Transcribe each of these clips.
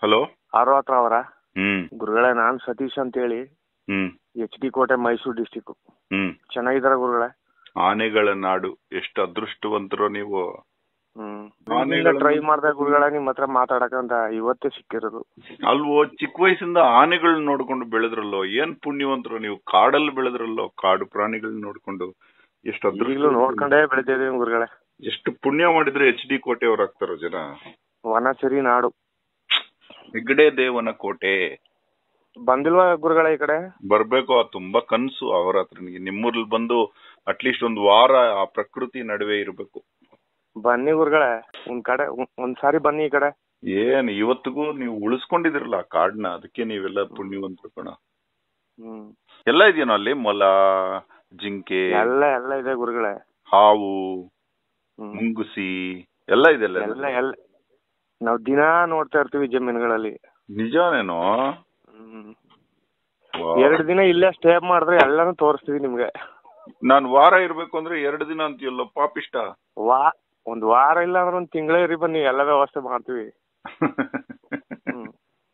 Hello ಹತ್ರ ಅವರ ಹ್ಮ್ ಗುರುಗಳೇ ನಾನ್ ಸತೀಶ್ ಅಂತ ಹೇಳಿ ಹ್ಮ್ ಎಚ್ ಡಿ ಕೋಟೆ ಮೈಸೂರು ಡಿಸ್ಟಿಕ್ ಹ್ಮ್ ಚೆನ್ನಾಗಿದಾರ ಗುರುಗಳೇ ಆನೆಗಳ ನಾಡು ಎಷ್ಟು ಅದೃಷ್ಟವಂತರೋ ನೀವು ಹ್ಮ್ ಆನೆಗಳನ್ನ- ಟ್ರೈ ಮಾಡ್ದೆ ಗುರುಗಳೇ ನಿಮ್ ಹತ್ರ ಮಾತಾಡಕಂತ ಇವತ್ತೇ ಸಿಕ್ಕಿರೋದು ಅಲ್ವೋ ಚಿಕ್ಕ ವಯಸ್ಸಿಂದ ಆನೆಗಳನ್ನ ನೋಡ್ಕೊಂಡು ಬೆಳೆದ್ರಲ್ಲೋ ಏನ್ ಪುಣ್ಯವಂತರು ನೀವು ಕಾಡಲ್ಲಿ ಬೆಳೆದ್ರಲ್ಲೋ ಕಾಡು ಪ್ರಾಣಿಗಳನ್ನ ನೋಡ್ಕೊಂಡು ಎಷ್ಟು ಈಗಲೂ ಅದೃಷ್ಟ ನೋಡ್ಕೊಂಡೇ ಬೆಳಿತಿದೀವಿ ಗುರುಗಳೇ ಎಷ್ಟು ಪುಣ್ಯ ಮಾಡಿದ್ರೆ ಎಚ್ ಡಿ ಕೋಟೆ ಅವ್ರು ಆಗ್ತಾರೋ ಜನ ವನಚರಿ ನಾಡು ಹೆಗ್ಗಡೆ ದೇವನ ಕೋಟೆ ಬಂದಿಲ್ವಾ ಗುರುಗಳೇ ಈ ಕಡೆ ಬರ್ಬೇಕು ಅದು ತುಂಬಾ ಕನ್ಸು ಅವರ ಹತ್ರ ನಿಮ್ಮೂರ್ಲಿ ಬಂದು ಅಟ್ಲೀಸ್ಟ್ ಒಂದ್ ವಾರ ಆ ಪ್ರಕೃತಿ ನಡುವೆ ಇರ್ಬೇಕು ಬನ್ನಿ ಗುರುಗಳೇ ಒಂದ್ ಕಡೆ ಒಂದ್- ಒಂದ್ ಸಾರಿ ಬನ್ನಿ ಈ ಕಡೆ ಏನ್ ಇವತ್ತಿಗೂ ನೀವು ಉಳಿಸ್ಕೊಂಡಿದಿರಲ್ಲ ಆ ಕಾಡ್ನ ಅದಕ್ಕೆ ನೀವೆಲ್ಲ ಪುಣ್ಯವಂತರು ಕಣ ಹ್ಮ್ ಎಲ್ಲ ಇದೆಯೇನೋ ಅಲ್ಲಿ ಮೊಲ ಜಿಂಕೆ ಎಲ್ಲ ಎಲ್ಲ ಇದೆ ಗುರುಗಳೇ ಹಾವು ಹ್ಮ್ ಮುಂಗುಸಿ ಎಲ್ಲ ಇದೆಲ್ಲ ಎಲ್ಲ ಎಲ್ಲ ನಾವ್ ದಿನಾ ನೋಡ್ತಾ ಇರ್ತೀವಿ ಜಮೀನುಗಳಲ್ಲಿ ನಿಜಾನೇನೋ ಹ್ಮ್ ವಾ. ಎರಡ್ ದಿನ ಇಲ್ಲೇ ಸ್ಟೇ ಮಾಡಿದ್ರೆ ಎಲ್ಲಾನು ತೋರಿಸ್ತೀವಿ ನಿಮ್ಗೆ ನಾನ್ ವಾರ ಇರ್ಬೇಕು ಅಂದ್ರೆ ಎರಡು ದಿನ ಅಂತೀಯಲ್ಲ ಪಾಪಿಷ್ಟ ವಾ ಒಂದ್ ವಾರ ಇಲ್ಲ ಅಂದ್ರೆ ಒಂದ್ ತಿಂಗಳೇ ಇರಿ ಬನ್ನಿ ಎಲ್ಲ ವ್ಯವಸ್ಥೆ ಮಾಡ್ತೀವಿ ಹ್ಮ್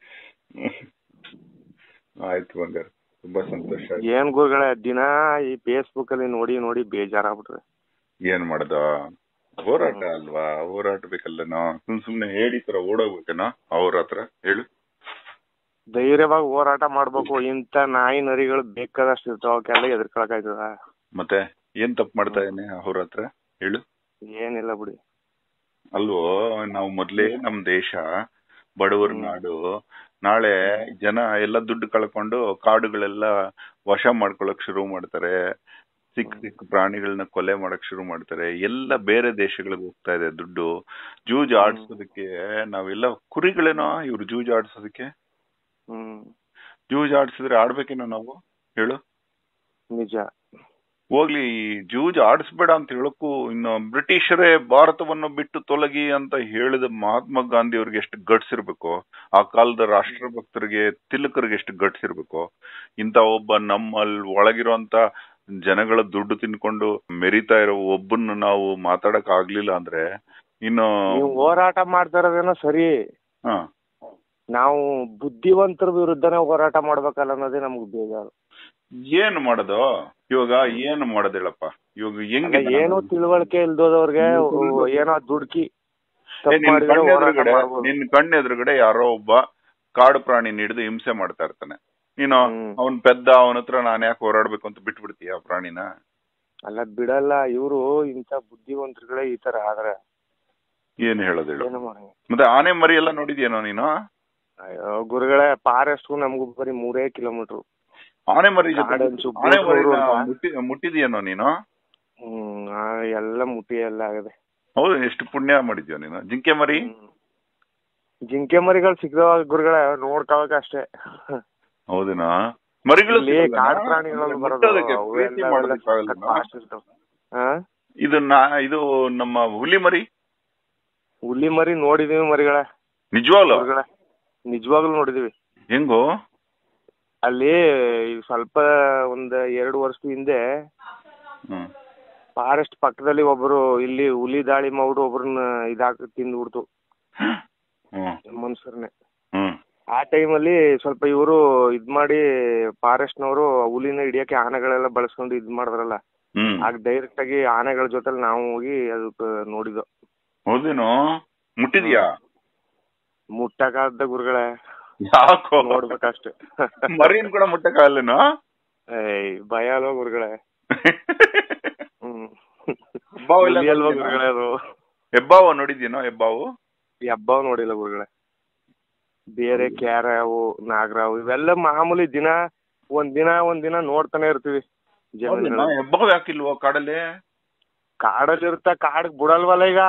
ಆಯ್ತು ಬಂಗಾರ ತುಂಬಾ ಸಂತೋಷ ಆಯ್ತು. ಏನ್ ಗುರುಗಳೇ ದಿನ ಈ ಫೇಸ್ಬುಕ್ ಅಲ್ಲಿ ನೋಡಿ ನೋಡಿ ಬೇಜಾರಾಗ್ಬಿಟ್ರೆ ಏನ್ ಮಾಡ್ದ ಹೋರಾಟ ಅಲ್ವಾ ಹೋರಾಟ ಬೇಕಲ್ಲನೋ ಸುಮ್ ಸುಮ್ನೆ ಹೇಳಿ ತರ ಓಡೋಗ್ಬೇಕೇನೋ ಅವ್ರ ಹತ್ರ ಹೇಳು ಧೈರ್ಯವಾಗಿ ಹೋರಾಟ ಮಾಡ್ಬೇಕು ಇಂತ ನಾಯಿ ನರಿಗಳು ಬೇಕಾದಷ್ಟು ಇರ್ತಾವ ಅವಕ್ಕೆಲ್ಲ ಎದುರ್ಕೊಳಕ್ ಆಯ್ತದ ಮತ್ತೆ ಏನ್ ತಪ್ಪು ಮಾಡ್ತಾ ಇದ್ದೇನೆ ಅವ್ರ ಹತ್ರ ಹೇಳು ಏನಿಲ್ಲ ಬಿಡಿ ಅಲ್ವೋ ನಾವು ಮೊದ್ಲೇ ನಮ್ ದೇಶ ಬಡವರ ನಾಡು ನಾಳೆ ಜನ ಎಲ್ಲ ದುಡ್ಡು ಕಳ್ಕೊಂಡು ಕಾಡುಗಳೆಲ್ಲ ವಶ ಮಾಡ್ಕೊಳಕ್ ಶುರು ಮಾಡ್ತಾರೆ ಸಿಕ್ಕ ಸಿಕ್ಕ ಪ್ರಾಣಿಗಳನ್ನ ಕೊಲೆ ಮಾಡಕ್ ಶುರು ಮಾಡ್ತಾರೆ ಎಲ್ಲ ಬೇರೆ ದೇಶಗಳಿಗೆ ಹೋಗ್ತಾ ಇದೆ ದುಡ್ಡು ಜೂಜ್ ಆಡ್ಸೋದಕ್ಕೆ ನಾವೆಲ್ಲ ಕುರಿಗಳೇನೋ ಇವ್ರು ಜೂಜ್ ಆಡ್ಸೋದಕ್ಕೆ ಹ್ಮ್ ಜೂಜ್ ಆಡ್ಸಿದ್ರೆ ಆಡ್ಬೇಕೇನೋ ನಾವು ಹೇಳು ನಿಜ ಹೋಗ್ಲಿ ಈ ಜೂಜ್ ಆಡಿಸ್ಬೇಡ ಅಂತ ಹೇಳಕ್ಕೂ ಇನ್ನು ಬ್ರಿಟಿಷರೇ ಭಾರತವನ್ನು ಬಿಟ್ಟು ತೊಲಗಿ ಅಂತ ಹೇಳಿದ ಮಹಾತ್ಮ ಗಾಂಧಿ ಅವ್ರಿಗೆ ಎಷ್ಟು ಗಟ್ಸ್ ಇರ್ಬೇಕು ಆ ಕಾಲದ ರಾಷ್ಟ್ರಭಕ್ತರಿಗೆ ತಿಲಕರಿಗೆ ಎಷ್ಟು ಗಟ್ಸ್ ಇರ್ಬೇಕು ಇಂತ ಒಬ್ಬ ನಮ್ಮಲ್ಲಿ ಒಳಗಿರುವಂತ ಜನಗಳ ದುಡ್ಡು ತಿನ್ಕೊಂಡು ಮೆರಿತಾ ಇರೋ ಒಬ್ಬನ್ನ ನಾವು ಮಾತಾಡಕ್ ಆಗ್ಲಿಲ್ಲ ಅಂದ್ರೆ ಇನ್ನು ನೀವು ಹೋರಾಟ ಮಾಡ್ತಾ ಇರೋದೇನೋ ಸರಿ ಹ ನಾವು ಬುದ್ಧಿವಂತರ ವಿರುದ್ಧನೇ ಹೋರಾಟ ಮಾಡ್ಬೇಕಲ್ಲ ಅನ್ನೋದೇ ನಮ್ಗೆ ಬೇಜಾರು ಏನ್ ಮಾಡೋದು ಇವಾಗ ಏನು ಮಾಡೋದು ಹೇಳಪ್ಪ ಇವಾಗ ಅಲ್ಲ, ಹೆಂಗೆ ಏನೋ ತಿಳುವಳಿಕೆ ಇಲ್ದೋದವ್ರಿಗೆ ಏನೋ ದುಡ್ಕಿ ತಪ್ಪು ನಿನ್ ಮಾಡಿದ್ರೆ ಹೋರಾಟ ಕಣ್ಣೆದುರುಗಡೆ ಮಾಡ್ಬೋದು. ನಿನ್ ಕಣ್ಣೆದುರುಗಡೆ ಯಾರೋ ಒಬ್ಬ ಕಾಡು ಪ್ರಾಣಿ ಹಿಡಿದು ಹಿಂಸೆ ಮಾಡ್ತಾ ಇರ್ತಾನೆ ನೀನು ಹ್ಮ್. ಅವನ್ ಪೆದ್ದ ಅವನ ಹತ್ರ ನಾನ್ ಯಾಕೆ ಹೋರಾಡ್ಬೇಕು ಅಂತ ಬಿಟ್ಬಿಡ್ತೀಯ ಆ ಪ್ರಾಣಿನ ಅಲ್ಲ ಬಿಡಲ್ಲ ಇವರು ಇಂಥ ಬುದ್ಧಿವಂತರುಗಳೇ ಈ ತರ ಆದ್ರೆ ಏನ್ ಹೇಳೋದು ಹೇಳು ಏನು ಮಾಡಿ ಮತ್ತೆ ಆನೆ ಮರಿ ಎಲ್ಲ ನೋಡಿದ್ಯೇನೋ ನೀನು ಅಯ್ಯೋ ಗುರುಗಳೇ ಫಾರೆಸ್ಟ್ ನಮಗೂ ಬರೀ ಮೂರೇ ಕಿಲೋಮೀಟರ್ ಆನೆ ಮರಿ ಜೊತೆ ಕಾಡಂಚು, ಆನೆ ಮರಿನ ಬೂಟ್ನೂರು ಅಂತ. ಮುಟ್ಟಿ ಮುಟ್ಟಿದ್ಯೇನೋ ನೀನು ಹ್ಮ್ ಆ, ಎಲ್ಲ ಮುಟ್ಟಿ ಎಲ್ಲ ಆಗದೆ ಹೌದು ಎಷ್ಟು ಪುಣ್ಯ ಮಾಡಿದ್ಯೋ ನೀನು ಜಿಂಕೆ ಮರಿ ಹ್ಮ್. ಜಿಂಕೆ ಮರಿಗಳು ಸಿಗ್ತಾವ ಗುರುಗಳೇ ನೋಡ್ಕೋಬೇಕು ಅಷ್ಟೇ ಹೌದೇನಾ ಮರಿಗಳು ಇಲ್ಲಿ ಸಿಗಲ್ವಾ? ಕಾಡು ಪ್ರಾಣಿಗಳು ಬರೋದು ಮುಟ್ಟೋದಕ್ಕೆ ಪ್ರೀತಿ ಅವೆಲ್ಲ ಮಾಡೋದಕ್ಕಾಗಲ್ವಾ? fast ಇರ್ತಾವ. ಆ? ಇದು ನಾ ಇದು ನಮ್ಮ ಹುಲಿ ಮರಿ ಹುಲಿ ಮರಿ ನೋಡಿದೀವಿ ಮರಿಗಳೇ ನಿಜವಾಗ್ಲು ಗುರುಗಳೇ ನಿಜವಾಗ್ಲೂ ನೋಡಿದೀವಿ ಹೆಂಗೋ ಅಲ್ಲಿ ಈಗ ಸ್ವಲ್ಪ ಒಂದ್ ಎರಡು ವರ್ಷದ ಹಿಂದೆ ಹ್ಮ್ ಫಾರೆಸ್ಟ್ ಪಕ್ಕದಲ್ಲಿ ಒಬ್ರು ಇಲ್ಲಿ ಹುಲಿ ದಾಳಿ ಮಾಡ್ಬಿಟ್ಟು ಒಬ್ರನ್ನ ಇದಾಕ ತಿಂದ್ಬಿಡ್ತು ಹ್ಮ್ ಮನುಷ್ಯರನ್ನೇ ಹ್ಮ್ ಆ ಟೈಮಲ್ಲಿ ಸ್ವಲ್ಪ ಇವರು ಇದ್ ಮಾಡಿ ಫಾರೆಸ್ಟ್ನವರು ಹುಲಿನ ಹಿಡಿಯಕ್ಕೆ ಆನೆಗಳೆಲ್ಲ ಬಳಸ್ಕೊಂಡು ಇದ್ ಮಾಡಿದ್ರಲ್ಲ ಹ್ಮ್ ಆಗ ಡೈರೆಕ್ಟ್ ಆಗಿ ಆನೆಗಳ ಜೊತೆ ನಾವು ಹೋಗಿ ಅದಕ್ಕೆ ನೋಡಿದ್ವು ಹೌದೇನೋ ಮುಟ್ಟಿದ್ಯಾ ಮುಟ್ಟಕ್ಕಾದ ಗುರುಗಳೇ ಯಾಕೋ ನೋಡ್ಬೇಕಷ್ಟೆ ಮರಿನ್ ಕೂಡ ಮುಟ್ಟಕ್ಕಾಗಲ್ಲೇನೋ ಏಯ್ ಭಯ ಅಲ್ವಾ ಗುರುಗಳೇ ಹ್ಮ್ ಹೆಬ್ಬಾವು ಎಲ್ಲ ಹುಲಿ ಅಲ್ವಾ ನೋಡಿದ್ಯೇನೋ? ಗುರುಗಳೇ ಅದು ಹೆಬ್ಬಾವು ನೋಡಿದ್ಯೇನೋ ಹೆಬ್ಬಾವು ಈ ಹಬ್ಬ ನೋಡಿಲ್ಲ ಗುರುಗಳೇ ಬೇರೆ ಕ್ಯಾರಾವು ನಾಗರಾವು ಇವೆಲ್ಲ ಮಾಮೂಲಿ ದಿನ ಒಂದ್ ದಿನ ಒಂದ್ ದಿನ ನೋಡ್ತಾನೆ ಇರ್ತೀವಿ ಹೌದೇನೋ? ಜಮೀನುಗಳಲ್ಲಿ ಹೆಬ್ಬಾವು ಯಾಕಿಲ್ವೋ ಕಾಡಲ್ಲಿ ಕಾಡಲ್ಲಿ ಇರುತ್ತ ಕಾಡಕ್ ಬಿಡಲ್ವಲ್ಲ ಈಗ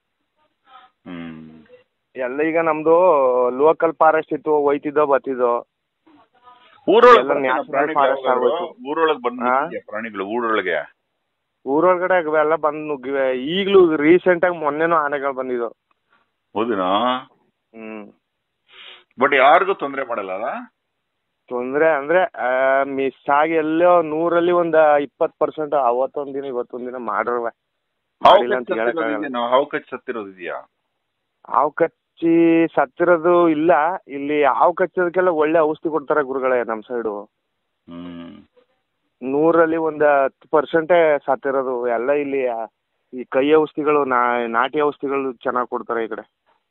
ಹ್ಮ್ ಎಲ್ಲ ಈಗ ನಮ್ದು ಲೋಕಲ್ ಫಾರೆಸ್ಟ್ ಇತ್ತು ಒಯ್ತಿದ್ದೋ ಬತ್ತಿದ್ದೋ ಊರೊಳಗೆ ಎಲ್ಲ ಬರ್ತಾನ national ಪ್ರಾಣಿಗಳು forest ಯಾವಾಗಾದ್ರು? ಆಗೋಯ್ತು. ಊರೊಳಗೆ ಬಂದ್ ಆ? ನಿಂತಿದ್ಯಾ ಪ್ರಾಣಿಗಳು ಊರೊಳಗೆ ಊರೊಳಗಡೆ ಅವೆಲ್ಲ ಬಂದ್ ನುಗ್ಗಿವೆ ಈಗ್ಲೂ ರೀಸೆಂಟ್ ಆಗಿ ಮೊನ್ನೆನೂ ಆನೆಗಳು ಬಂದಿದ್ದು ಹೌದೇನೋ ಹ್ಮ್ ಬಟ್ ಯಾರಿಗೂ ತೊಂದ್ರೆ ಮಾಡಲ್ಲ ಅಲ್ಲ? ತೊಂದ್ರೆ ಅಂದ್ರೆ ಮಿಸ್ ಆಗಿ ಎಲ್ಲೋ ನೂರಲ್ಲಿ ಒಂದ್ ಇಪ್ಪತ್ ಪರ್ಸೆಂಟ್ ಅವತ್ತೊಂದ್ ದಿನ ಇವತ್ತೊಂದ್ ದಿನ ಮಾಡಿರ್ವೆ ಹಾವು ಮಾಡಿಲ್ಲ ಅಂತ ಕಚ್ಚಿ ಹೇಳಕ್ಕಾಗಲ್ಲ ಸತ್ತಿರೋದಿದ್ಯೇನೋ? ಹಾವು ಕಚ್ಚಿ ಸತ್ತಿರೋದಿದ್ಯಾ ಹಾವು ಕಚ್ ಕಚ್ಚಿ ಸತ್ತಿರೋದು ಇಲ್ಲ ಇಲ್ಲಿ ಹಾವು ಕಚ್ಚೋದಕ್ಕೆಲ್ಲ ಒಳ್ಳೆ ಔಷಧಿ ಕೊಡ್ತಾರೆ ಗುರುಗಳೇ ನಮ್ಮ ಸೈಡು ಹ್ಮ್ ನೂರಲ್ಲಿ ಒಂದು ಹತ್ತು ಪರ್ಸೆಂಟೇ ಸತ್ತಿರೋದು ಎಲ್ಲ ಇಲ್ಲಿ ಆ, ಈ ಕೈ ಔಷಧಿಗಳು ನಾ ನಾಟಿ ಔಷಧಿಗಳು ಚೆನ್ನಾಗಿ ಕೊಡ್ತಾರೆ ಈ ಕಡೆ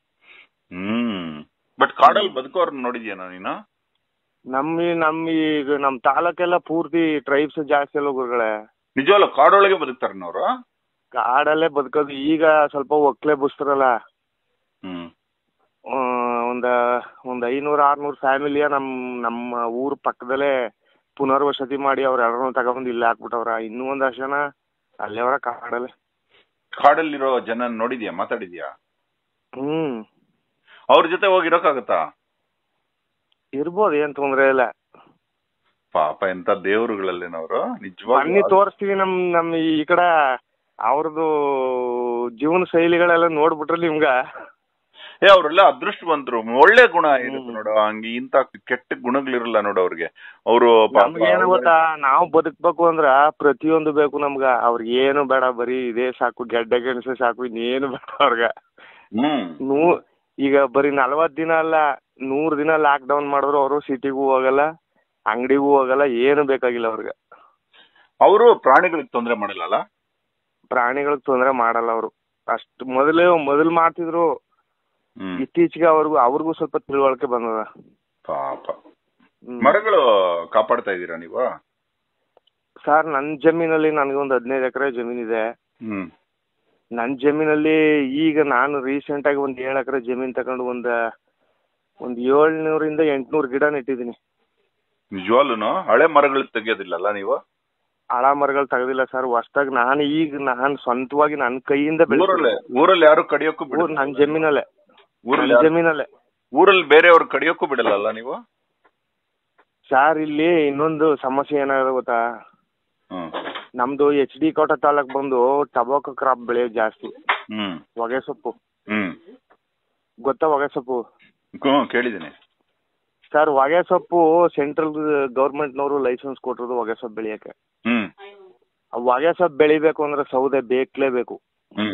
ಹ್ಮ್ ಬಟ್ ಕಾಡಲ್ಲಿ ಬದುಕೋರ್ನ ನೋಡಿದ್ಯಾನ ನೀನು ನಮ್ಮ ಈ- ನಮ್ಮ ಈಗ ನಮ್ಮ ತಾಲೂಕೆಲ್ಲ ಪೂರ್ತಿ ಟ್ರೈಬ್ಸ್ ಜಾಸ್ತಿ ಅಲ್ಲ ಗುರುಗಳೇ ನಿಜವಲ್ಲ ಕಾಡೊಳಗೆ ಬದುಕ್ತಾರನವ್ರು ಕಾಡಲ್ಲೇ ಬದುಕೋದು ಈಗ ಸ್ವಲ್ಪ ಒಕ್ಲೆ ಬುಸ್ತಾರಲ್ಲ ಹ್ಮ್ ಆ, ಒಂದ ಒಂದ್ ಐನೂರು ಆರ್ನೂರು ಫ್ಯಾಮಿಲಿಯ ನಮ್ ನಮ್ಮ ಊರ್ ಪಕ್ಕದಲ್ಲೇ ಪುನರ್ವಸತಿ ಮಾಡಿ ಅವ್ರ ಎಲ್ಲರನ್ನೂ ತಗೊಂಡ್ ಇಲ್ಲಿ ಹಾಕ್ಬಿಟ್ಟವ್ರ ಇನ್ನೂ ಒಂದಷ್ಟು ಜನ ಅಲ್ಲೇ ಅವರ ಕಾಡಲ್ಲೇ ಕಾಡಲ್ಲಿರೋ ಜನ ನೋಡಿದ್ಯಾ ಮಾತಾಡಿದ್ಯಾ ಹ್ಮ್ ಅವ್ರ ಜೊತೆ ಹೋಗಿರೋಕ್ಕಾಗತ್ತಾ ಇರ್ಬೋದು ಏನ್ ತೊಂದ್ರೆ ಇಲ್ಲ ಪಾಪ ಎಂತ ದೇವರುಗಳಲ್ಲೇನವ್ರು ಬನ್ನಿ ನಿಜವಾಗಿ ತೋರಿಸ್ತೀವಿ ನಮ್ ನಮ್ ಈ ಕಡೆ ಅವ್ರದ್ದು ಜೀವನ ಶೈಲಿಗಳೆಲ್ಲ ನೋಡ್ಬಿಟ್ರೆ ನಿಮ್ಗ ಏ ಅವ್ರೆಲ್ಲ ಅದೃಷ್ಟವಂತರು ಒಳ್ಳೆ ಗುಣ ಇರುತ್ತೆ ನೋಡು ಹಂಗೆ ಇಂತ ಕೆಟ್ಟ ಗುಣಗಳಿರಲ್ಲ ನೋಡು ಅವ್ರಿಗೆ ಅವರು ನಮ್ಗೆ ಏನು ಗೊತ್ತಾ ನಾವು ಬದುಕ್ಬೇಕು ಅಂದ್ರ ಪ್ರತಿಯೊಂದು ಬೇಕು ನಮ್ಗ ಅವ್ರಿಗೆ ಏನು ಬೇಡ ಬರೀ ಇದೇ ಸಾಕು ಗೆಡ್ಡೆ ಗೆಣಸು ಸಾಕು ಇನ್ನೇನು ಬೇಡ ಅವ್ರಗ ಹ್ಮ್ ನೂ ಈಗ ಬರೀ ನಲ್ವತ್ ದಿನ ಅಲ್ಲ ನೂರ್ ದಿನ ಲಾಕ್ ಡೌನ್ ಮಾಡಿದ್ರು ಅವರು ಸಿಟಿಗೂ ಹೋಗಲ್ಲ ಅಂಗಡಿಗೂ ಹೋಗಲ್ಲ ಏನು ಬೇಕಾಗಿಲ್ಲ ಅವ್ರಿಗೆ ಅವರು ಪ್ರಾಣಿಗಳಿಗೆ ತೊಂದರೆ ಮಾಡಲ್ಲ ಪ್ರಾಣಿಗಳಿಗೆ ತೊಂದರೆ ಮಾಡಲ್ಲ ಅವರು ಅಷ್ಟು ಮೊದಲೇ ಮೊದಲು ಮಾಡ್ತಿದ್ರು ಹ್ಮ್ ಇತ್ತೀಚೆಗೆ ಅವ್ರಿಗೂ ಅವ್ರಿಗೂ ಸ್ವಲ್ಪ ತಿಳುವಳಿಕೆ ಬಂದದ ಪಾಪ ಹ್ಮ್. ಮರಗಳು ಕಾಪಾಡ್ತಾ ಇದೀರಾ ನೀವು ಸರ್ ನನ್ನ ಜಮೀನಲ್ಲಿ ನನಗೊಂದು ಹದಿನೈದು ಎಕರೆ ಜಮೀನಿದೆ ಹ್ಮ್ ನನ್ನ ಜಮೀನಲ್ಲಿ ಈಗ ನಾನು ರೀಸೆಂಟ್ ಆಗಿ ಒಂದು ಏಳು ಎಕರೆ ಜಮೀನ್ ತಗೊಂಡು ಒಂದು ಒಂದು ಏಳ್ನೂರಿಂದ ಎಂಟ್ನೂರು ಗಿಡ ನೆಟ್ಟಿದ್ದೀನಿ ನಿಜವಾಗ್ಲೂನು ಹಳೆ ಮರಗಳು ತೆಗಿಯೋದಿಲ್ಲಲ್ಲ ನೀವು ಹಳ ಮರಗಳು ತೆಗೆದಿಲ್ಲ ಸರ್ ಹೊಸ್ದಾಗಿ ನಾನು ಈಗ ನಾನು ಸ್ವಂತವಾಗಿ ನನ್ನ ಕೈಯಿಂದ ಊರಲ್ಲೇ ಬೆಳೆಸಿರೋದು ಊರಲ್ಲಿ ಯಾರು ಕಡಿಯೋಕ್ಕೂ ಊರ್ ಬಿಡಲ್ಲ ನನ್ನ ಜಮೀನಲ್ಲೇ ಊರಲ್ಲಿ ನನ್ನ ಯಾರು- ಜಮೀನಲ್ಲೇ ಊರಲ್ಲಿ ಬೇರೆಯವ್ರು ಕಡಿಯೋಕ್ಕೂ ಬಿಡಲ್ಲ ನೀವು ಸರ್ ಇಲ್ಲಿ ಇನ್ನೊಂದು ಸಮಸ್ಯೆ ಏನಾಗಿದೆ ಗೊತ್ತಾ ಹ್ಮ್ ನಮ್ದು ಎಚ್ ಡಿ ಕೋಟ ತಾಲೂಕ್ ಬಂದು ಟೊಬಾಕೊ ಕ್ರಾಪ್ ಬೆಳೆಯೋದು ಜಾಸ್ತಿ ಹ್ಮ್ ಹೊಗೆ ಸೊಪ್ಪು ಹ್ಮ್ ಗೊತ್ತಾ ಹೊಗೆ ಸೊಪ್ಪು ಹ್ಮ್ ಕೇಳಿದ್ದೀನಿ ಸರ್ ಹೊಗೆ ಸೊಪ್ಪು ಸೆಂಟ್ರಲ್ ಗೌರ್ಮೆಂಟ್ನವರು ಲೈಸೆನ್ಸ್ ಕೊಟ್ಟಿರೋದು ಹೊಗೆ ಸೊಪ್ಪು ಬೆಳೆಯಕ್ಕೆ ಹ್ಮ್ ಆ ಹೊಗೆ ಸೊಪ್ಪು ಬೆಳಿಬೇಕು ಅಂದ್ರೆ ಸೌದೆ ಬೇಕಲೇಬೇಕು ಹ್ಮ್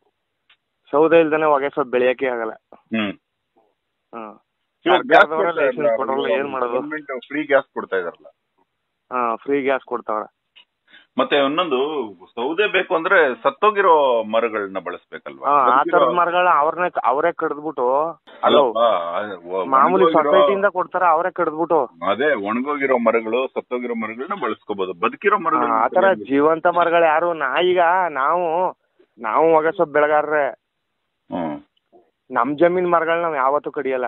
ಸೌದೆ ಇಲ್ದೇನೆ ಹೊಗೆ ಸೊಪ್ಪು ಬೆಳೆಯಕ್ಕೆ ಆಗಲ್ಲ ಹ್ಮ್ ಹ್ಮ್ ಇವಾಗ ಗ್ಯಾಸ್ ಸರ್ಕಾರದವ್ರೇ ಲೈಸೆನ್ಸ್ ಕೊಡೋಲ್ಲ ಏನ್ ಮಾಡೋದು ಗೌರ್ಮೆಂಟ್ ಫ್ರೀ ಗ್ಯಾಸ್ ಕೊಡ್ತಾ ಇದಾರಲ್ಲ ಹಾ ಫ್ರೀ ಗ್ಯಾಸ್ ಕೊಡ್ತಾವ್ರ ಮತ್ತೆ ಇನ್ನೊಂದು ಸೌದೆ ಬೇಕು ಅಂದ್ರೆ ಸತ್ತೋಗಿರೋ ಮರಗಳನ್ನ ಬಳಸ್ಬೇಕಲ್ವಾ ಹಾ ಆ ಬದುಕಿರೋ- ತರದ ಮರಗಳನ್ನ ಅವ್ರನ್ನೇ ಅವರೇ ಕಡ್ದ್ಬಿಟ್ಟು ಹಲೋ ಅಲ್ಲಪ್ಪ, ಅದು ಒ- ಮಾಮೂಲಿ ಒಣಗೋಗಿರೋ- ಸೊಸೈಟಿಯಿಂದ ಕೊಡ್ತಾರ ಅವರೇ ಕಡ್ದ್ಬಿಟ್ಟು ಅದೇ ಒಣಗೋಗಿರೋ ಮರಗಳು ಸತ್ತೋಗಿರೋ ಮರಗಳನ್ನ ಬಳಸ್ಕೋಬಹುದು ಬದುಕಿರೋ ಆ ಮರಗಳನ್ನ ತರ ಜೀವಂತ ಮರಗಳು ಯಾರು ನಾ ಈಗ ನಾವು ನಾವು ಹೊಗೆ ಸೊಪ್ಪು ಬೆಳೆಗಾರರೆ ಹ್ಮ್ ನಮ್ ಜಮೀನ್ ಮರಗಳನ್ನ ನಾವ್ ಯಾವತ್ತೂ ಕಡಿಯಲ್ಲ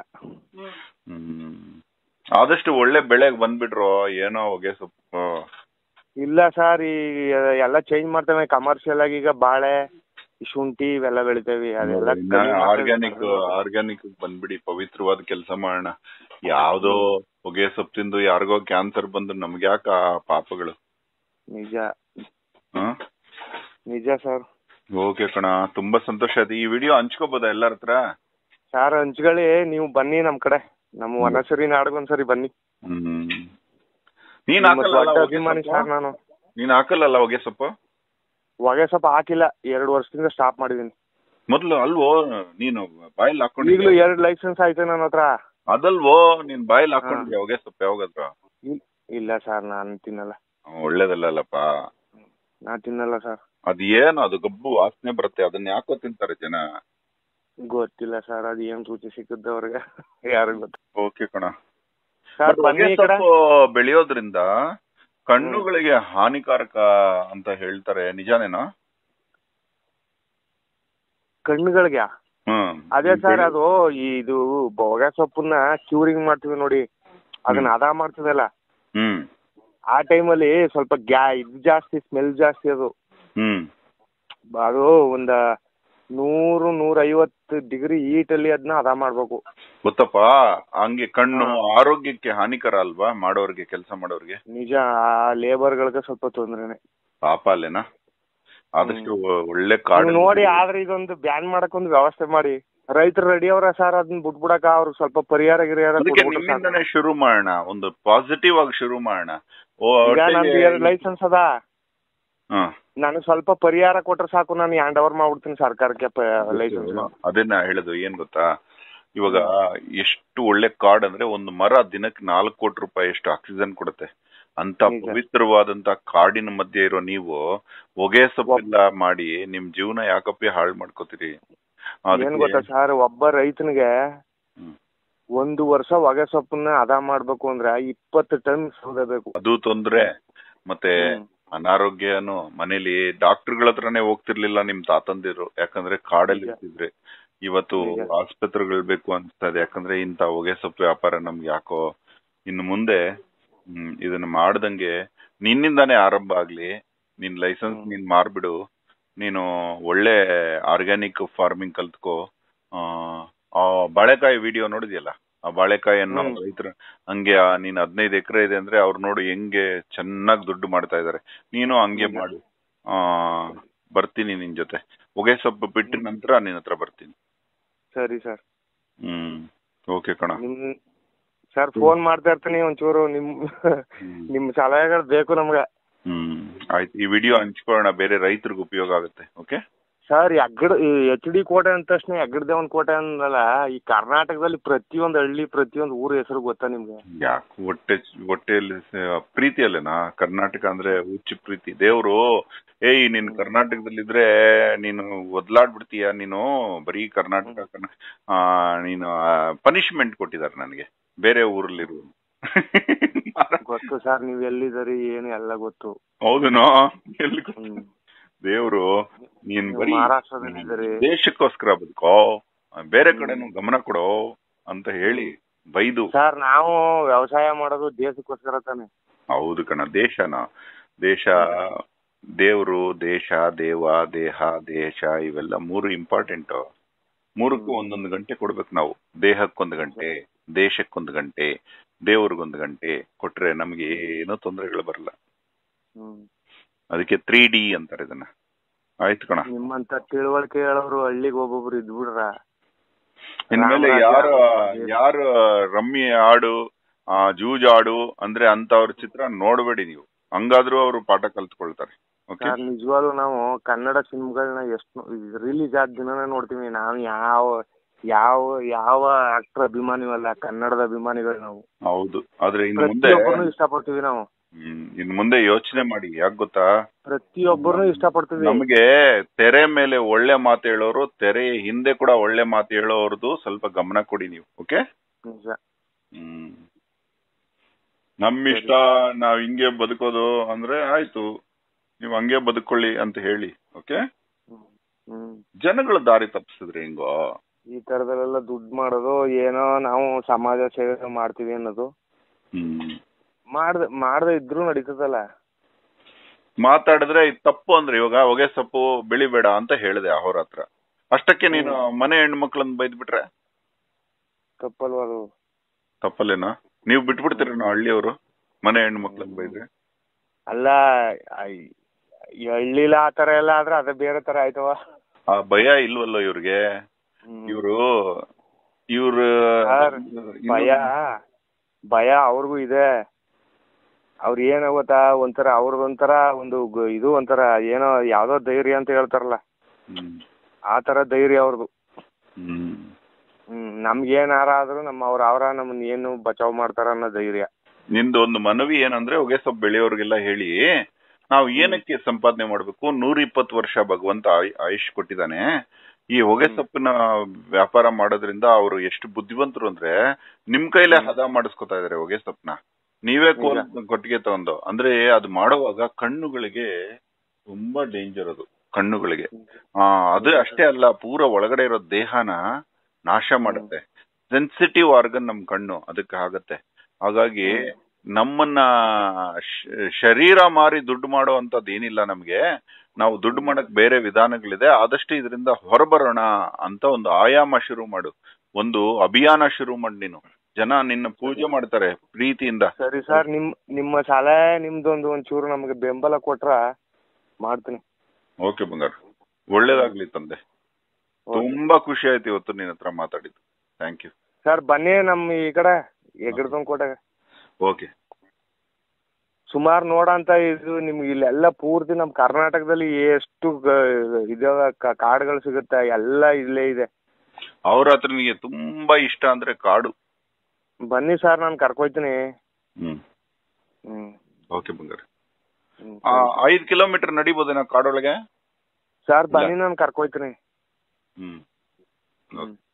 ಹ್ಮ್ ಆದಷ್ಟು ಒಳ್ಳೆ ಬೆಳೆಗ್ ಬಂದ್ಬಿಟ್ರು ಏನೋ ಹೊಗೆ ಸೊಪ್ಪು ಇಲ್ಲ ಸರ್ ಈ ಎಲ್ಲ ಚೇಂಜ್ ಮಾಡ್ತೇವೆ ಕಮರ್ಷಿಯಲ್ ಆಗಿ ಈಗ ಬಾಳೆ ಈ ಶುಂಠಿ ಇವೆಲ್ಲ ಬೆಳಿತೇವಿ ಅದೆಲ್ಲ ಆರ್ಗ್ಯಾನಿಕ್ ಆರ್ಗ್ಯಾನಿಕ್ ಬಂದ್ಬಿಡಿ ಪವಿತ್ರವಾದ ಕೆಲಸ ಮಾಡೋಣ ಯಾವ್ದೋ ಹೊಗೆ ಸೊಪ್ಪು ತಿಂದು ಯಾರಿಗೋ ಕ್ಯಾನ್ಸರ್ ಬಂದು ನಮ್ಗೆ ಯಾಕ ಆ ಪಾಪಗಳು ನಿಜ ಹ್ಮ್ ನಿಜ ಸರ್ ಓಕೆ ಕಣ ತುಂಬಾ ಸಂತೋಷ ಆಯ್ತು ಈ ವಿಡಿಯೋ ಹಂಚ್ಕೋಬೋದಾ ಎಲ್ಲರ ಹತ್ರ ಸರ್ ಹಂಚ್ಕೊಳ್ಳಿ ನೀವು ಬನ್ನಿ ನಮ್ ಕಡೆ ನಮ್ಮ ವನಸರಿ ನಾಡ್ಗೊಂದ್ಸರಿ ಬನ್ನಿ ಹ್ಮ್ ನೀನ್ ನಿಮ್ಮ ಹಾಕಲ್ಲ ದೊಡ್ಡ ಹೊಗೆ ಅಭಿಮಾನಿ ಸೊಪ್ಪು? ಸರ್ ನಾನು ನೀನ್ ಹಾಕಲ್ಲ ಹೊಗೆ ಸೊಪ್ಪು ಹೊಗೆ ಸ್ವಲ್ಪ ಹಾಕಿಲ್ಲ ಎರಡು ವರ್ಷದಿಂದ ಸ್ಟಾಪ್ ಮಾಡಿದೀನಿ ಮೊದ್ಲು ಅಲ್ವೋ ನೀನು ಬಾಯಲ್ಲಿ ಈಗಲೂ ಹಾಕೊಂಡಿದ್ಯ ಎರಡು ಲೈಸೆನ್ಸ್ ಆಯ್ತು ನನ್ನ ಹತ್ರ ಅದಲ್ವೋ ನೀನ್ ಬಾಯಲ್ಲಿ ಹಾಕೊಂಡಿದ್ಯಾ ಹೊಗೆ ಸೊಪ್ಪು ಯಾವಾಗಾದ್ರು ಇಲ್- ಇಲ್ಲ ಸರ್ ನಾನು ತಿನ್ನಲ್ಲ ಹ್ಮ್, ಒಳ್ಳೇದಲ್ಲಲ್ಲಪ್ಪ ನಾ ತಿನ್ನಲ್ಲ ಸರ್ ಅದ್ ಏನು ಅದು ಗಬ್ಬು ವಾಸನೆ ಬರುತ್ತೆ ಅದನ್ನ ಯಾಕೋ ತಿಂತಾರೆ ಜನ ಗೊತ್ತಿಲ್ಲ ಸರ್ ಅದು ಏನ್ ರುಚಿ ಸಿಕ್ಕುತ್ತೆ ಅವ್ರಿಗೆ ಯಾರಿಗ್ ಗೊತ್ತು ಓಕೆ ಕಣ ಸರ್ ಬಟ್ ಬನ್ನಿ ಹೊಗೆ ಈ ಕಡೆ ಸೊಪ್ಪು ಬೆಳೆಯೋದ್ರಿಂದ ಕಣ್ಣುಗಳಿಗೆ ಹಾನಿಕಾರಕ ಅಂತ ಹೇಳ್ತಾರೆ ನಿಜಾನೇನಾ ಕಣ್ಣುಗಳಿಗೆ ಹ್ಮ್ ಅದೇ ಸರ್ ಅದು ಈ ಇದು ಹೊಗೆ ಸೊಪ್ಪನ್ನ ಕ್ಯೂರಿಂಗ್ ಮಾಡ್ತೀವಿ ನೋಡಿ ಅದನ್ನ ಹದ ಮಾಡ್ತೀವಲ್ಲ ಹ್ಮ್ ಆ ಟೈಮಲ್ಲಿ ಸ್ವಲ್ಪ ಗ್ಯಾ ಇದು ಜಾಸ್ತಿ ಸ್ಮೆಲ್ ಜಾಸ್ತಿ ಅದು ಹ್ಮ್ ಅದು ಒಂದ ನೂರು ನೂರ ಐವತ್ತು ಡಿಗ್ರಿ ಅಲ್ಲಿ ಅದನ್ನ ಹದ ಮಾಡ್ಬೇಕು ಗೊತ್ತಪ್ಪ ಹಂಗೆ ಕಣ್ಣು ಹಾ. ಆರೋಗ್ಯಕ್ಕೆ ಹಾನಿಕರ ಅಲ್ವಾ ಮಾಡೋರ್ಗೆ ಕೆಲಸ ಮಾಡೋರ್ಗೆ ನಿಜ ಆ ಲೇಬರ್ಗಳಿಗೆ ಸ್ವಲ್ಪ ತೊಂದ್ರೆನೆ ಪಾಪ ಅಲ್ಲೇನಾ ಆದಷ್ಟು ಒಳ್ಳೆ ಕಾಡು ನೀವು ನೋಡಿ ಆದ್ರೆ ಇದೊಂದು ಬ್ಯಾನ್ ಮಾಡಕ್ ಒಂದು ವ್ಯವಸ್ಥೆ ಮಾಡಿ ರೈತರು ರೆಡಿ ಅವ್ರ ಸರ್ ಅದನ್ನ ಬಿಟ್ಬಿಡಕ ಅವ್ರು ಸ್ವಲ್ಪ ಪರಿಹಾರ ಗಿರಿಹಾರ ಅದಕ್ಕೆ ಕೊಟ್ಬಿಟ್ರೆ ಸಾಕು. ನಿಮ್ಮಿಂದನೇ ಶುರು ಮಾಡೋಣ ಒಂದು ಪಾಸಿಟಿವ್ ಆಗಿ ಶುರು ಮಾಡೋಣ ಓ ಈಗ ನಂದು ಹೊಟ್ಟೆಗೆ- ಎರಡು ಲೈಸೆನ್ಸ್ ಅದ ಹಾ. ನಾನು ಸ್ವಲ್ಪ ಪರಿಹಾರ ಕೊಟ್ರೆ ಸಾಕು ನಾನು ಹ್ಯಾಂಡ್ ಓವರ್ ಮಾಡ್ಬಿಡ್ತೀನಿ ಸರ್ಕಾರಕ್ಕೆ ಲೈಸೆನ್ಸ್ ಅದನ್ನ ಹೇಳುದು ಏನ್ ಗೊತ್ತಾ ಇವಾಗ ಎಷ್ಟು ಒಳ್ಳೆ ಕಾಡ್ ಅಂದ್ರೆ ಒಂದು ಮರ ದಿನಕ್ಕೆ ನಾಲ್ಕು ಕೋಟಿ ರೂಪಾಯಿ ಎಷ್ಟು ಆಕ್ಸಿಜನ್ ಕೊಡುತ್ತೆ ಅಂತ ನಿಜ. ಪವಿತ್ರವಾದಂತ ಕಾಡಿನ ಮಧ್ಯೆ ಇರೋ ನೀವು ಹೊಗೆ ಸೊಪ್ಪೆಲ್ಲ ಮಾಡಿ ನಿಮ್ ಜೀವನ ಯಾಕಪ್ಪ ಹಾಳು ಮಾಡ್ಕೋತೀರಿ ಏನ್ ಗೊತ್ತಾ ಅದಕ್ಕೆ ಸರ್ ಒಬ್ಬ ರೈತನಿಗೆ ಹ್ಮ್. ಒಂದು ವರ್ಷ ಹೊಗೆ ಸೊಪ್ಪನ್ನ ಅದ ಮಾಡ್ಬೇಕು ಅಂದ್ರೆ ಇಪ್ಪತ್ತು ಟನ್ ಸೌದೆ ಬೇಕು ಅದು ತೊಂದ್ರೆ ಮತ್ತೆ ಹ್ಮ್. ಅನಾರೋಗ್ಯನು ಮನೇಲಿ ಡಾಕ್ಟರ್ಗಳ ಹತ್ರನೇ ಹೋಗ್ತಿರ್ಲಿಲ್ಲ ನಿಮ್ ತಾತಂದಿರು ಯಾಕಂದ್ರೆ ಕಾಡಲ್ಲಿ ನಿಜ. ಇರ್ತಿದ್ರೆ ಇವತ್ತು ನಿಜ. ಆಸ್ಪತ್ರೆಗಳು ಬೇಕು ಅನ್ಸ್ತದೆ ಯಾಕಂದ್ರೆ ಇಂತ ಹೊಗೆ ಸೊಪ್ಪು ವ್ಯಾಪಾರ ನಮ್ಗೆ ಯಾಕೋ ಇನ್ನು ಮುಂದೆ ಹ್ಮ್ ಇದನ್ನ ಮಾಡ್ದಂಗೆ ನಿನ್ನಿಂದಾನೇ ಆರಂಭ ಆಗ್ಲಿ ನಿನ್ ಲೈಸೆನ್ಸ್ ಹ್ಮ್. ನೀನ್ ಮಾರ್ಬಿಡು ನೀನು ಒಳ್ಳೆ ಆರ್ಗ್ಯಾನಿಕ್ ಫಾರ್ಮಿಂಗ್ ಕಲ್ತ್ಕೋ ಆ, ಆ ಬಾಳೆಕಾಯಿ ವಿಡಿಯೋ ನೋಡಿದ್ಯಲ್ಲ ಆ ಬಾಳೆಕಾಯಿಯನ್ನು ಹ್ಮ್. ರೈತರ ಹಂಗೆ ಆ ನೀನ್ ಹದಿನೈದು ಎಕರೆ ಇದೆ ಅಂದ್ರೆ ಅವ್ರು ನೋಡು ಹೆಂಗೆ ಚೆನ್ನಾಗಿ ದುಡ್ಡು ಮಾಡ್ತಾ ಇದಾರೆ ನೀನು ಹಂಗೆ ನಿಜ. ಮಾಡು ಆ ಬರ್ತೀನಿ ನಿನ್ ಜೊತೆ ಹೊಗೆ ಸೊಪ್ಪು ಬಿಟ್ಟ ನಂತರ ನಿನ್ ಹತ್ರ ಬರ್ತೀನಿ ಸರಿ ಸರ್ ಹ್ಮ್ ಓಕೆ ಕಣ ನಿಮ್ ಸರ್ ಫೋನ್ ಮಾಡ್ತಾ ಇರ್ತೀನಿ ಒಂಚೂರು ನಿಮ್ ಹ್ಮ್. ನಿಮ್ ಸಲಹೆಗಳು ಬೇಕು ನಮ್ಗೆ ಹ್ಮ್ ಆಯ್ತು ಈ ವಿಡಿಯೋ ಹಂಚ್ಕೊಳ್ಳೋಣ ಬೇರೆ ರೈತರಿಗೂ ಉಪಯೋಗ ಆಗುತ್ತೆ ಓಕೆ ಸರ್ ಎಗ್ಗಡ ಎಚ್ ಡಿ ಕೋಟೆ ಅಂದ ತಕ್ಷಣ ಎಗ್ಗಡದೇವನ್ ಕೋಟೆ ಅಂದಲ್ಲ ಈ ಕರ್ನಾಟಕದಲ್ಲಿ ಪ್ರತಿಯೊಂದು ಹಳ್ಳಿ ಪ್ರತಿಯೊಂದು ಊರ ಹೆಸರು ಗೊತ್ತಾ ನಿಮ್ಗೆ ಯಾಕೆ ಹೊಟ್ಟೆ ಹೊಟ್ಟೆಯಲ್ಲಿ ಸ- ಪ್ರೀತಿ ಅಲ್ಲೇನಾ ಕರ್ನಾಟಕ ಅಂದ್ರೆ ಹುಚ್ಚು ಪ್ರೀತಿ ದೇವ್ರು ಏಯ್ ನೀನ್ ಕರ್ನಾಟಕದಲ್ಲಿದ್ರೆ ನೀನು ಒದ್ಲಾಡ್ಬಿಡ್ತೀಯ ನೀನು ಬರೀ ಕರ್ನಾಟಕ ಕರ್ನಾ- ಆ, ನೀನು ಪನಿಷ್ಮೆಂಟ್ ಕೊಟ್ಟಿದ್ದಾರೆ ನನಗೆ ಬೇರೆ ಊರಲ್ಲಿರು ಗೊತ್ತು ಸರ್ ನೀವ್ ಎಲ್ಲಿದ್ದೀರಿ ಏನು ಎಲ್ಲ ಗೊತ್ತು ಹೌದನೋ ಎಲ್ಲಿ ಗೊತ್ತು? ಹ್ಮ್ ದೇವ್ರು ನೀನ್ ನೀವು ಬರೀ ಮಹಾರಾಷ್ಟ್ರದಲ್ಲಿದ್ದೀರಿ ದೇಶಕ್ಕೋಸ್ಕರ ಬದುಕೋ ಬೇರೆ ಕಡೆನೂ ಗಮನ ಕೊಡೋ ಅಂತ ಹೇಳಿ ಬೈದು ಸರ್ ನಾವು ವ್ಯವಸಾಯ ಮಾಡೋದು ದೇಶಕ್ಕೋಸ್ಕರ ತಾನೆ ಹೌದು ಕಣ ದೇಶನ ದೇಶ ದೇವ್ರು ದೇಶ ದೇವ ದೇಹ ದೇಶ ಇವೆಲ್ಲ ಮೂರು ಇಂಪಾರ್ಟೆಂಟ್ ಮೂರಕ್ಕೂ ಒಂದೊಂದು ಗಂಟೆ ಕೊಡ್ಬೇಕು ನಾವು ದೇಹಕ್ಕೊಂದು ಗಂಟೆ ದೇಶಕ್ಕೊಂದು ಗಂಟೆ ದೇವ್ರಿಗೊಂದು ಗಂಟೆ ಕೊಟ್ರೆ ನಮ್ಗೆ ಏನೋ ತೊಂದರೆಗಳು ಬರಲ್ಲ ಹ್ಮ್ ಅದಕ್ಕೆ ತ್ರೀ ಡಿ ಅಂತಾರೆ ಇದನ್ನ ಆಯ್ತು ಕಣ ನಿಮ್ಮಂತ ತಿಳುವಳಿಕೆ ಹೇಳೋರು ಹಳ್ಳಿಗೆ ಒಬ್ಬೊಬ್ರು ಇದ್ಬಿಡ್ರ ಇನ್ಮೇಲೆ ರಾಮರಾಜ ಯಾರು ರಾಮ- ಯಾರು ರಮ್ಮಿ ಆಡು ಆ ಜೂಜ್ ಆಡು ಅಂದ್ರೆ ಅಂತವ್ರ ಚಿತ್ರ ನೋಡ್ಬೇಡಿ ನೀವು ಹಂಗಾದ್ರೂ ಅವರು ಪಾಠ ಕಲ್ತ್ಕೊಳ್ತಾರೆ ಓಕೆ ಸರ್ ನಿಜವಾಗ್ಲೂ ನಾವು ಕನ್ನಡ ಸಿನಿಮಾಗಳನ್ನ ಎಷ್ಟು ರಿಲೀಸ್ ಆದ ದಿನನೇ ನೋಡ್ತೀವಿ ನಾವು ಯಾವ ಯಾವ ಯಾವ ಆಕ್ಟರ್ ಅಭಿಮಾನಿವಲ್ಲ ಕನ್ನಡದ ಅಭಿಮಾನಿಗಳು ನಾವು ಹೌದು ಆದ್ರೆ ಇನ್ನು ಮುಂದೆ ಪ್ರತಿಯೊಬ್ಬರನ್ನು ಇಷ್ಟಪಡ್ತೀವಿ ನಾವು ಹ್ಮ್ ಇನ್ನು ಮುಂದೆ ಯೋಚನೆ ಮಾಡಿ ಯಾಕೆ ಗೊತ್ತಾ ಪ್ರತಿಯೊಬ್ಬರನ್ನು ಇಷ್ಟಪಡ್ತೀವಿ ನಮಗೆ ತೆರೆ ಮೇಲೆ ಒಳ್ಳೆ ಮಾತು ಹೇಳೋರು ತೆರೆ ಹಿಂದೆ ಕೂಡ ಒಳ್ಳೆ ಮಾತು ಹೇಳೋರ್ದು ಸ್ವಲ್ಪ ಗಮನ ಕೊಡಿ ನೀವು ಓಕೆ ನಿಜ ಹ್ಮ್ ನಮ್ಮಿಷ್ಟ ನಾವ್ ಹಿಂಗೆ ಬದುಕೋದು ಅಂದ್ರೆ ಆಯ್ತು ನೀವು ಹಂಗೆ ಬದುಕೊಳ್ಳಿ ಅಂತ ಹೇಳಿ ಓಕೆ ಹ್ಮ್. ಹ್ಮ್ ಜನಗಳ ದಾರಿ ತಪ್ಪಿಸಿದ್ರೆ ಹೆಂಗೋ ಈ ತರದಲ್ಲೆಲ್ಲ ದುಡ್ಡು ಮಾಡೋದು ಏನೋ ನಾವು ಸಮಾಜ ಸೇವೆ ಮಾಡ್ತೀವಿ ಅನ್ನೋದು ಹ್ಮ್ ಮಾಡ್ದ ಮಾಡದೆ ಇದ್ರು ನಡೀತದಲ್ಲ ಮಾತಾಡಿದ್ರೆ ಇದು ತಪ್ಪು ಅಂದ್ರೆ ಇವಾಗ ಹೊಗೆ ಸೊಪ್ಪು ಬೆಳಿಬೇಡ ಅಂತ ಹೇಳಿದೆ ಅವ್ರ ಹತ್ರ ಅಷ್ಟಕ್ಕೆ ನೀನು ಮನೆ ಹೆಣ್ಮಕ್ಳನ್ನ ಬೈದ್ಬಿಟ್ರೆ ತಪ್ಪಲ್ವಾ ಅದು ತಪ್ಪಲ್ಲೇನಾ ನೀವು ಬಿಟ್ಬಿಡ್ತೀರೇನೋ ಹಳ್ಳಿಯವರು ಮನೆ ಹೆಣ್ಮಕ್ಳನ್ನ ಬೈದ್ರೆ ಅಲ್ಲ ಐ- ಈ ಹಳ್ಳಿಲ ಆ ತರ ಎಲ್ಲ ಆದ್ರೆ ಅದೇ ಬೇರೆ ತರ ಆಯ್ತವ ಆ ಭಯ ಇಲ್ವಲ್ಲೋ ಇವ್ರಿಗೆ ಹ್ಮ್. ಇವ್ರು ಇವ್ರು ಸರ್, ಇನ್ನು- ಭಯ ಭಯ ಅವ್ರಿಗೂ ಇದೆ ಅವ್ರ ಏನ ಗೊತ್ತಾ ಒಂಥರ ಅವ್ರದೊಂಥರ ಒಂದು ಗ- ಇದು ಒಂಥರ ಏನೋ ಯಾವ್ದೋ ಧೈರ್ಯ ಅಂತ ಹೇಳ್ತಾರಲ್ಲ ಹ್ಮ್. ಆ ತರ ಧೈರ್ಯ ಅವ್ರದ್ದು ಹ್ಮ್. ಹ್ಮ್ ನಮ್ಗೇನಾರ ಆದ್ರೂ ನಮ್ಮ ಅವ್ರ ಅವರ ನಮ್ಮನ್ನ ಏನು ಬಚಾವ್ ಮಾಡ್ತಾರ ಅನ್ನೋ ಧೈರ್ಯ ನಿಂದು ಒಂದು ಮನವಿ ಏನಂದ್ರೆ ಹೊಗೆ ಸೊಪ್ಪು ಬೆಳೆಯೋರ್ಗೆಲ್ಲ ಹೇಳಿ ನಾವು ಏನಕ್ಕೆ ಸಂಪಾದನೆ ಮಾಡ್ಬೇಕು ನೂರ ಇಪ್ಪತ್ತು ವರ್ಷ ಭಗವಂತ ಆಯ್- ಆಯುಷ್ ಕೊಟ್ಟಿದ್ದಾನೆ ಈ ಹೊಗೆ ಸೊಪ್ಪಿನ ವ್ಯಾಪಾರ ಮಾಡೋದ್ರಿಂದ ಅವರು ಎಷ್ಟು ಬುದ್ಧಿವಂತರು ಅಂದ್ರೆ ನಿಮ್ ಕೈಲೇ ಹದ ಮಾಡಿಸ್ಕೊತಾ ಇದಾರೆ ಹೊಗೆ ಸೊಪ್ಪನ್ನ ನೀವೇ ಕೋಲ್ ಕೊಟ್ಟಿಗೆ ತಗೊಂಡು ಅಂದ್ರೆ ಅದು ಮಾಡುವಾಗ ಕಣ್ಣುಗಳಿಗೆ ತುಂಬಾ ಡೇಂಜರ್ ಅದು ಕಣ್ಣುಗಳಿಗೆ ಆ ಅದು ಅಷ್ಟೇ ಅಲ್ಲ ಪೂರ ಒಳಗಡೆ ಇರೋ ದೇಹನ ನಾಶ ಮಾಡುತ್ತೆ ಸೆನ್ಸಿಟಿವ್ ಆರ್ಗನ್ ನಮ್ ಕಣ್ಣು ಅದಕ್ಕೆ ಆಗತ್ತೆ ಹಾಗಾಗಿ ನಮ್ಮನ್ನ ಶ- ಶರೀರ ಮಾರಿ ದುಡ್ಡು ಮಾಡೋ ಅಂತದ್ ಏನಿಲ್ಲ ನಮ್ಗೆ ನಾವು ದುಡ್ಡು ಮಾಡಕ್ ಬೇರೆ ವಿಧಾನಗಳಿದೆ ಆದಷ್ಟು ಇದರಿಂದ ಹೊರಬರೋಣ ಅಂತ ಒಂದು ಆಯಾಮ ಶುರು ಮಾಡು ಒಂದು ಅಭಿಯಾನ ಶುರು ಮಾಡಿ ನೀನು ಜನ ನಿನ್ನ ಪೂಜೆ ಮಾಡ್ತಾರೆ ಪ್ರೀತಿಯಿಂದ ಸರಿ ಸರ್ ನಿಮ್ ನಿಮ್ಮ ಸಲಹೆ ನಿಮ್ದೊಂದು ಒಂಚೂರು ನಮಗೆ ಬೆಂಬಲ ಕೊಟ್ರ ಮಾಡ್ತೀನಿ ಓಕೆ ಬಂಗಾರ ಒಳ್ಳೇದಾಗ್ಲಿ ತಂದೆ ತುಂಬಾ ಖುಷಿ ಆಯ್ತು ಇವತ್ತು ನಿನ್ನ ಹತ್ರ ಮಾತಾಡಿದ್ದು ಥ್ಯಾಂಕ್ ಯು ಸರ್ ಬನ್ನಿ ನಮ್ಮ ಈ ಕಡೆ ಎಗಡ್ದೊಂದ್ ಕೋಟೆಗೆ ಓಕೆ ಸುಮಾರು ನೋಡಂತ ಇದು ನಿಮ್ಗೆ ಇಲ್ಲೆಲ್ಲ ಪೂರ್ತಿ ನಮ್ಮ ಕರ್ನಾಟಕದಲ್ಲಿ ಎಷ್ಟು ಗ- ಇದಾವ ಕ- ಕಾಡುಗಳು ಸಿಗುತ್ತೆ ಎಲ್ಲ ಇಲ್ಲೇ ಇದೆ ಅವ್ರ ಹತ್ರ ನಿಮಗೆ ತುಂಬಾ ಇಷ್ಟ ಅಂದ್ರೆ ಕಾಡು ಬನ್ನಿ ಸರ್ ನಾನು ಕರ್ಕೊಯ್ತೀನಿ ಹ್ಮ್ ಹ್ಮ್ ಓಕೆ ಬಂಗಾರ ಹ್ಮ್ ಆ, ಐದ್ ಕಿಲೋಮೀಟರ್ ನಡಿಬೋದೇನಾ ಕಾಡೊಳಗೆ ಸರ್ ಬನ್ನಿ ನಾನು ಕರ್ಕೊಯ್ತೀನಿ ಹ್ಮ್ ಹ್ಮ್